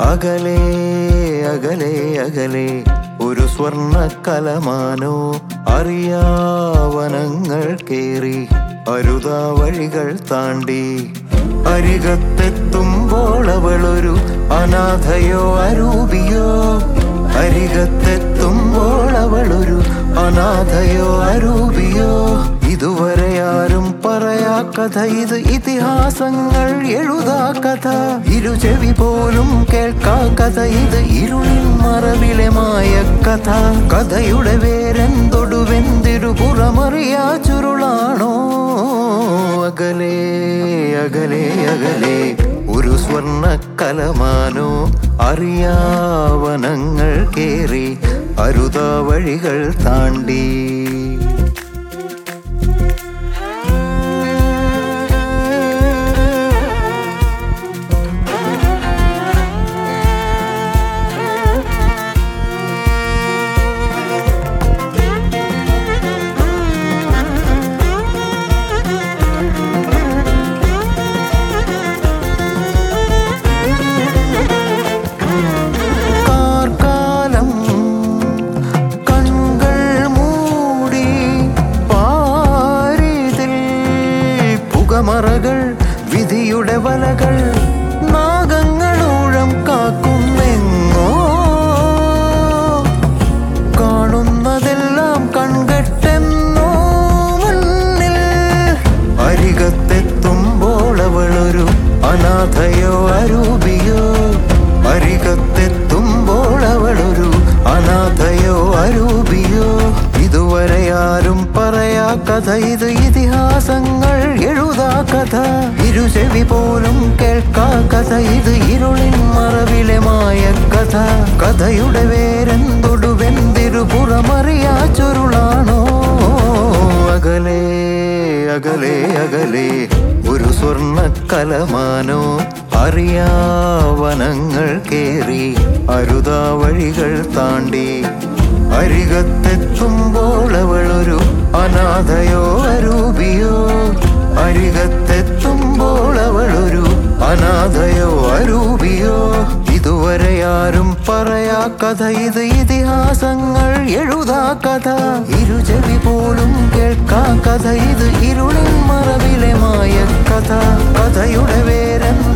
അകലെ അകലെ അകലെ ഒരു സ്വർണ്ണ കലമാനോ അറിയാവനങ്ങൾ കേറി അരുതാ വഴികൾ താണ്ടി അരികത്തെത്തുമ്പോൾ അവളൊരു അനാഥയോ അരൂപിയോ അരികത്തെത്തുമ്പോൾ അവളൊരു അനാഥയോ അരൂപിയോ ഇതുവരെ ആരും പറയാ കഥ ഇത് ഇതിഹാസങ്ങൾ എഴുതാ കഥ ഇരു ചെവി പോലും കേൾക്കാ കഥ ഇത് ഇരുളിൻ മറവിലെ മായ കഥ കഥയുടെ വേരെന്തൊടുവെന്തിരുപുറമറിയാ ചുരുളാണോ അകലെ അകലെ അകലെ ഒരു സ്വർണ്ണ കലമാനോ അറിയാവനങ്ങൾ കേറി അരുതാ വഴികൾ താണ്ടി കാർക്കാലം കൺകൾ മൂടി പാരിതിൽ പുകമറകൾ വിധിയുടെ വലകൾ നാഗങ്ങളൂഴം കാക്കുന്നെങ്ങോ കാണുന്നതെല്ലാം കൺകെട്ടെന്നോ മുന്നിൽ അരികത്തെത്തുമ്പോൾ അവളൊരു അനാഥയോ അരൂപിയോ അരികത്തെത്തുമ്പോൾ അവളൊരു അനാഥയോ അരൂപിയോ ഇതുവരെ ആരും പറയാ കഥ ഇത് ഇതിഹാസങ്ങൾ എഴുതാ കഥ ഇരു ചെവി പോലും കേൾക്കാ കഥ ഇത് ഇരുളിൻ മറവിലെ മായ കഥ കഥയുടെ വേരെന്തൊടുവെന്തിരുപുറമറിയാ ചുരുളാണോ അകലെ അകലെ അകലെ ഒരു സ്വർണ്ണ കലമാനോ അറിയാവനങ്ങൾ കേറി അരുതാ വഴികൾ താണ്ടി അരികത്തെത്തുമ്പോൾ അവളൊരു അനാഥയോ അരൂപിയോ അരികത്തെത്തുമ്പോൾ അവളൊരു അനാഥയോ അരൂപിയോ ഇതുവരെ ആരും പറയാ കഥ ഇത് ഇതിഹാസങ്ങൾ എഴുതാ കഥ ഇരു ചെവി പോലും കേൾക്കാ കഥ ഇത് ഇരുളിൻ മറവിലെ മായ കഥ കഥയുടെ വേരെന്ത്